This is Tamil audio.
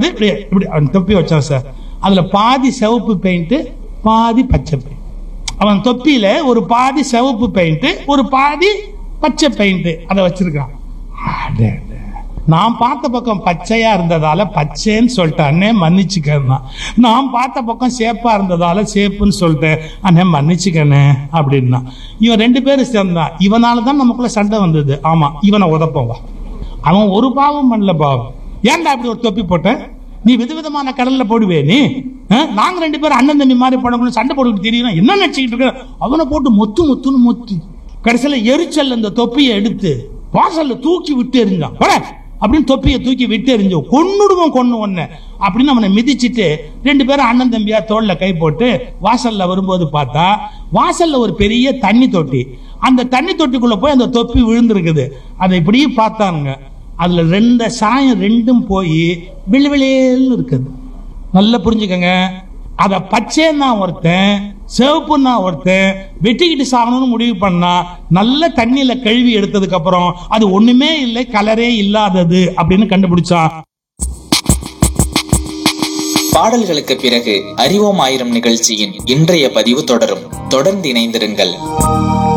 வந்து இப்படி இப்படி அவன் தொப்பி வச்சான் சார் அதுல பாதி சிவப்பு பெயிண்ட் பாதி பச்சை பெயிண்ட் அவன் தொப்பியில ஒரு பாதி சிவப்பு பெயிண்ட் ஒரு பாதி பச்சை பெயிண்ட் அதை வச்சிருக்கான் அடே, அடே. நான் பார்த்த பக்கம் பச்சையா இருந்ததால பச்சைன்னு சொல்லிட்டேன் அண்ணே மன்னிச்சுக்கண்ணா நான் பார்த்த பக்கம் சேப்பா இருந்ததால சேப்புன்னு சொல்லிட்டேன் அண்ணே மன்னிச்சுக்கண்ணே அப்படின்னா இவன் ரெண்டு பேரும் சேர்ந்தான் இவனால தான் நமக்குள்ள சண்டை வந்தது ஆமா இவனை உதப்போம் வா அவன் ஒரு பாவம் பண்ணல பாவம் ஏன்டா இப்படி ஒரு தொப்பி போட்ட நீ விதவிதமான கடல்ல போடுவே நீ ஆ? நாங்க ரெண்டு பேரும் அண்ணன் தம்பி மாதிரி போடணும் சண்டை போட்டுக்கிட்டு தெரியும் என்ன நினைச்சுக்கிட்டு இருக்க அவனை போட்டு மொத்து மொத்துன்னு மொத்து கடைசியில எரிச்சல் அந்த தொப்பியை எடுத்து வாசல்ல தூக்கி விட்டு எறிஞ்சான் போட அப்படின்னு தொப்பியை தூக்கி விட்டு எறிஞ்சோம் கொன்னுடுவோம் கொன்னு ஒன்ன அப்படின்னு அவனை மிதிச்சிட்டு ரெண்டு பேரும் அண்ணன் தம்பியா தோல்ல கை போட்டு வாசல்ல வரும்போது பார்த்தா வாசல்ல ஒரு பெரிய தண்ணி தொட்டி அந்த தண்ணி தொட்டிக்குள்ள போய் அந்த தொப்பி விழுந்திருக்குது அதை இப்படியே பார்த்தானுங்க அதுல ரெண்டு சாயம் ரெண்டும் போய் விழுவிலேன்னு இருக்குது நல்லா புரிஞ்சுக்கங்க அத பச்சைன்னா ஒருத்தன் சிவப்புன்னா ஒருத்தன் வெட்டிக்கிட்டு சாகணும்னு முடிவு பண்ணா நல்ல தண்ணியில கழுவி எடுத்ததுக்கு அப்புறம் அது ஒண்ணுமே இல்லை கலரே இல்லாதது அப்படின்னு கண்டுபிடிச்சான் பாடல்களுக்கு பிறகு அறிவோம் ஆயிரம் நிகழ்ச்சியின் இன்றைய பதிவு தொடரும் தொடர்ந்து இணைந்திருங்கள்